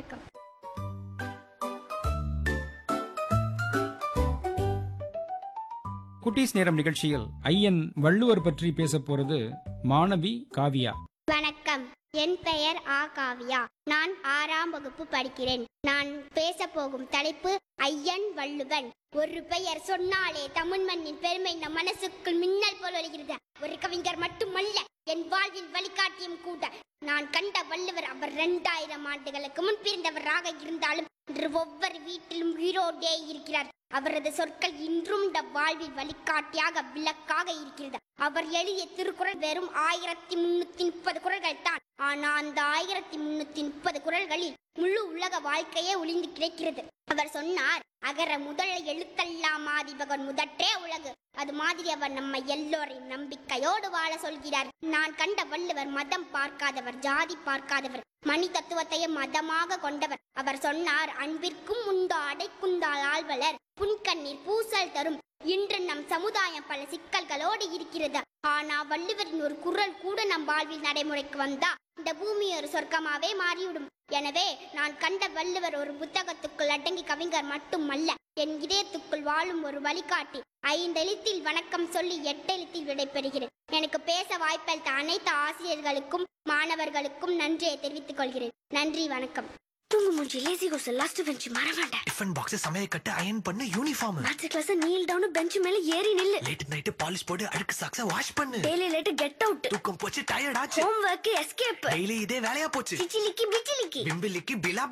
வணக்கம் குட்டீஸ் நேரம் நிகழ்ச்சியில் ஐயன் வள்ளுவர் பற்றி பேச போறது மாணவி காவியா வணக்கம் என் பெயர் ஆ காவியா நான் ஆறாம் வகுப்பு படிக்கிறேன் நான் பேச போகும் தலைப்பு ஐயன் வள்ளுவன் ஒரு பெயர் சொன்னாலே தமிழ் மண்ணின் பெருமை நம் மனசுக்குள் மின்னல் போல் ஒலிகிறது ஒரு கவிஞர் மட்டுமல்ல என் வாழ்வின் வழிகாட்டியும் கூட நான் கண்ட வள்ளுவர் அவர் இரண்டாயிரம் ஆண்டுகளுக்கு முன் பிறந்தவராக இருந்தாலும் இன்று ஒவ்வொரு வீட்டிலும் உயிரோடே இருக்கிறார் அவரது சொற்கள் இன்றும் நம் வாழ்வில் வழிகாட்டியாக விளக்காக இருக்கிறது அவர் எழுதிய திருக்குறள் வெறும் ஆயிரத்தி முன்னூத்தி முப்பது குறள்கள் தான் ஆனா அந்த ஆயிரத்தி முன்னூத்தி முப்பது குறள்களில் முழு உலக வாழ்க்கையே ஒளிந்து கிடைக்கிறது அவர் சொன்னார் அகர முதல எழுத்தெல்லாம் ஆதிபகன் முதற்றே உலகு அது மாதிரி அவர் நம்மை எல்லோரையும் நம்பிக்கையோடு வாழ சொல்கிறார் நான் கண்ட வள்ளுவர் மதம் பார்க்காதவர் ஜாதி பார்க்காதவர் மணி தத்துவத்தையே மதமாக கொண்டவர் அவர் சொன்னார் அன்பிற்கும் உண்டோ அடைக்குந்தால் ஆழ்வலர் புன்கண்ணீர் பூசல் தரும் இன்று நம் சமுதாயம் பல சிக்கல்களோடு இருக்கிறது ஆனா வள்ளுவரின் ஒரு குரல் கூட நம் வாழ்வில் நடைமுறைக்கு வந்தா இந்த பூமி ஒரு சொர்க்கமாவே மாறிவிடும் எனவே நான் கண்ட வள்ளுவர் ஒரு புத்தகத்துக்குள் அடங்கி கவிஞர் மட்டுமல்ல என் இதயத்துக்குள் வாழும் ஒரு வழிகாட்டி ஐந்தெழுத்தில் வணக்கம் சொல்லி எட்டெழுத்தில் விடைபெறுகிறேன் எனக்கு பேச வாய்ப்பளித்த அனைத்து ஆசிரியர்களுக்கும் மாணவர்களுக்கும் நன்றியை தெரிவித்துக் கொள்கிறேன் நன்றி வணக்கம் தூங்கு மூஞ்சி லேசி கோஸ் லாஸ்ட் பெஞ்ச் மறவேண்ட டிஃபன் பாக்ஸ் சமையல் கட்டு அயன் பண்ணு uniform maths class kneel down bench மேல ஏறி நில்லு லேட் நைட் பாலிஷ் போட்டு அழுக்கு சாக்ஸ வாஷ் பண்ணு டெய்லி லேட் கெட் அவுட் தூக்கம் போச்சு டயர்ட் ஆச்சு ஹோம் ஒர்க் எஸ்கேப் டெய்லி இதே வேலையா போச்சு சிச்சிலிக்கி பிச்சிலிக்கி பிம்பிலிக்கு பிலா